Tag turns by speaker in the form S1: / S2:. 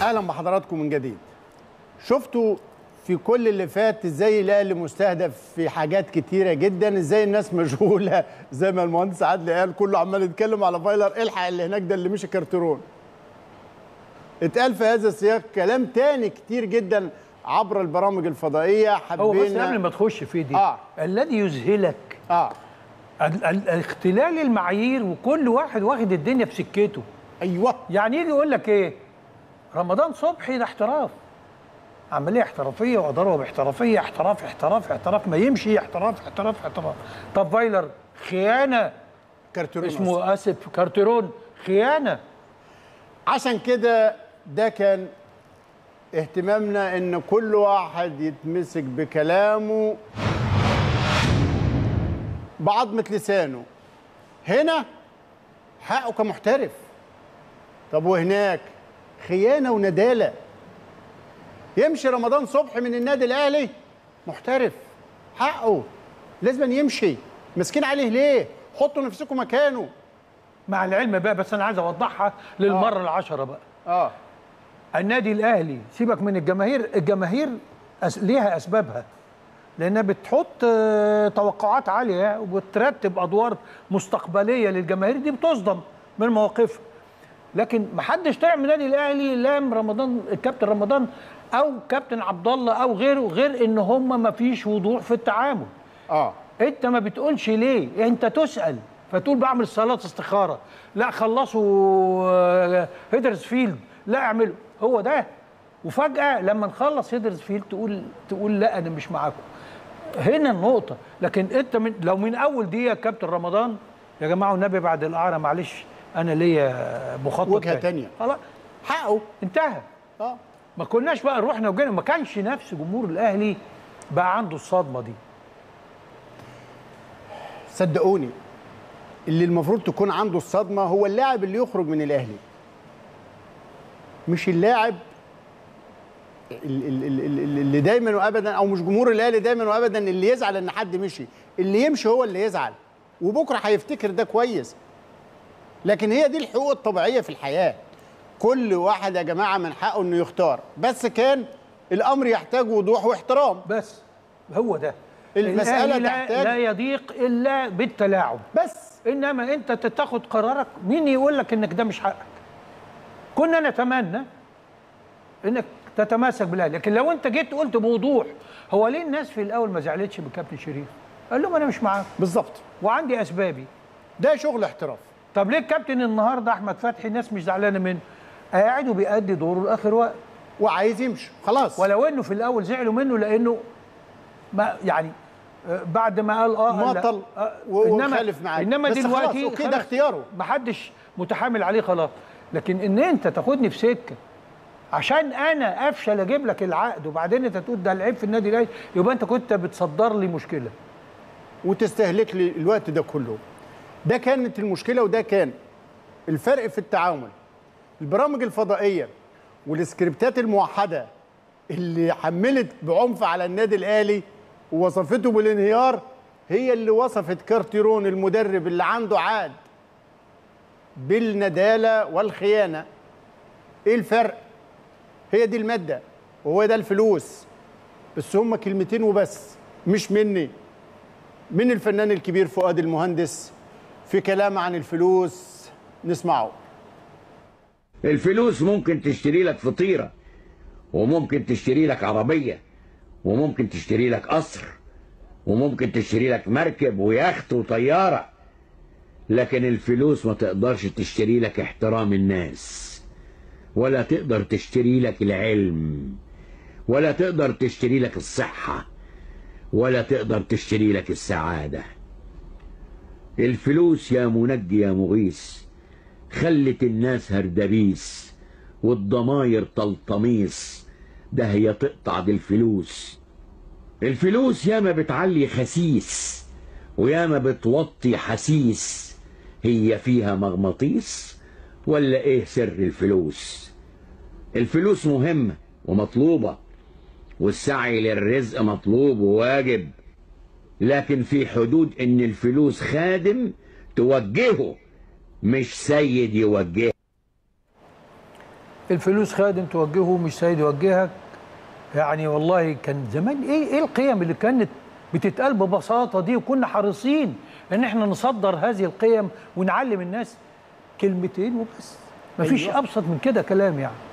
S1: اهلا بحضراتكم من جديد شفتوا في كل اللي فات ازاي الاهلي مستهدف في حاجات كتيره جدا ازاي الناس مشغوله زي ما المهندس عادل قال كله عمال يتكلم على فايلر الحق اللي هناك ده اللي مشي كارترون اتقال في هذا السياق كلام تاني كتير جدا عبر البرامج الفضائيه
S2: هو بس
S1: حبينا
S2: قبل ما تخش في دي
S1: آه.
S2: الذي يذهلك
S1: اه
S2: ال- ال- اختلال المعايير وكل واحد واخد الدنيا في سكته
S1: ايوه
S2: يعني يجي يقول لك ايه رمضان صبحي ده احتراف عمليه احترافيه واداره باحترافيه احتراف احتراف احتراف ما يمشي احتراف احتراف احتراف طب فايلر خيانه
S1: كارترون أصلاً.
S2: اسمه اسف كارتيرون خيانه
S1: عشان كده ده كان اهتمامنا ان كل واحد يتمسك بكلامه بعظمة لسانه هنا حقه كمحترف طب وهناك خيانة وندالة يمشي رمضان صبحي من النادي الاهلي محترف حقه لازم يمشي مسكين عليه ليه حطوا نفسكم مكانه
S2: مع العلم بقى بس انا عايز اوضحها للمره العشره بقى
S1: اه
S2: النادي الاهلي سيبك من الجماهير الجماهير أس... ليها اسبابها لانها بتحط آه، توقعات عاليه وبترتب ادوار مستقبليه للجماهير دي بتصدم من مواقفها لكن ما حدش طلع من النادي الاهلي لام رمضان الكابتن رمضان او كابتن عبد الله او غيره غير ان هم ما فيش وضوح في التعامل
S1: اه
S2: انت ما بتقولش ليه انت تسال فتقول بعمل صلاه استخاره لا خلصوا آه، هيدرسفيلد لا اعملوا هو ده وفجاه لما نخلص هيدرسفيلد تقول تقول لا انا مش معاكم هنا النقطه لكن انت من لو من اول دقيقه كابتن رمضان يا جماعه والنبي بعد الاعرى معلش انا ليا مخطط
S1: وجهة
S2: تاني.
S1: تانية.
S2: خلاص
S1: حقه
S2: انتهى
S1: اه
S2: ما كناش بقى رحنا وجينا ما كانش نفس جمهور الاهلي بقى عنده الصدمه دي
S1: صدقوني اللي المفروض تكون عنده الصدمه هو اللاعب اللي يخرج من الاهلي مش اللاعب ال- ال- ال- ال- اللي دايما وابدا او مش جمهور الاهلي دايما وابدا اللي يزعل ان حد مشي اللي يمشي هو اللي يزعل وبكره هيفتكر ده كويس لكن هي دي الحقوق الطبيعيه في الحياه كل واحد يا جماعه من حقه انه يختار بس كان الامر يحتاج وضوح واحترام
S2: بس هو ده
S1: المسألة
S2: الأهلي لا,
S1: تحتاج-
S2: لا يضيق الا بالتلاعب
S1: بس
S2: انما انت تاخد قرارك مين يقول لك انك ده مش حقك كنا نتمنى انك تتماسك بالاهلي لكن لو انت جيت قلت بوضوح هو ليه الناس في الاول ما زعلتش من كابتن شريف قال لهم انا مش معاك
S1: بالظبط
S2: وعندي اسبابي
S1: ده شغل احتراف
S2: طب ليه الكابتن النهارده احمد فتحي الناس مش زعلانه منه قاعد وبيأدي دوره لاخر وقت
S1: وعايز يمشي خلاص
S2: ولو انه في الاول زعلوا منه لانه ما يعني آه، بعد ما قال اه قال لا.
S1: مطل
S2: آه،
S1: و-
S2: انما
S1: وخالف معاك.
S2: انما
S1: بس خلاص،
S2: دلوقتي
S1: أوكي، ده اختياره.
S2: ما حدش متحامل عليه خلاص لكن ان انت تاخدني في سكه عشان انا افشل اجيب لك العقد وبعدين انت تقول ده العيب في النادي الاهلي يبقى انت كنت بتصدر لي مشكله
S1: وتستهلك لي الوقت ده كله ده كانت المشكله وده كان الفرق في التعامل البرامج الفضائيه والسكريبتات الموحده اللي حملت بعنف على النادي الاهلي ووصفته بالانهيار هي اللي وصفت كارتيرون المدرب اللي عنده عاد بالنداله والخيانه ايه الفرق هي دي الماده وهو ده الفلوس بس هما كلمتين وبس مش مني من الفنان الكبير فؤاد المهندس في كلام عن الفلوس نسمعه
S3: الفلوس ممكن تشتري لك فطيرة وممكن تشتري لك عربية وممكن تشتري لك قصر وممكن تشتري لك مركب ويخت وطيارة لكن الفلوس ما تقدرش تشتري لك احترام الناس ولا تقدر تشتري لك العلم ولا تقدر تشتري لك الصحة ولا تقدر تشتري لك السعادة الفلوس يا منجي يا مغيث خلت الناس هردبيس والضماير تلطميس ده هي تقطع دي الفلوس الفلوس ياما بتعلي خسيس وياما بتوطي حسيس هي فيها مغناطيس ولا ايه سر الفلوس الفلوس مهمة ومطلوبة والسعي للرزق مطلوب وواجب لكن في حدود ان الفلوس خادم توجهه مش سيد يوجهه
S2: الفلوس خادم توجهه مش سيد يوجهك يعني والله كان زمان ايه ايه القيم اللي كانت بتتقال ببساطه دي وكنا حريصين ان احنا نصدر هذه القيم ونعلم الناس كلمتين وبس مفيش
S1: أيوة.
S2: ابسط من كده كلام يعني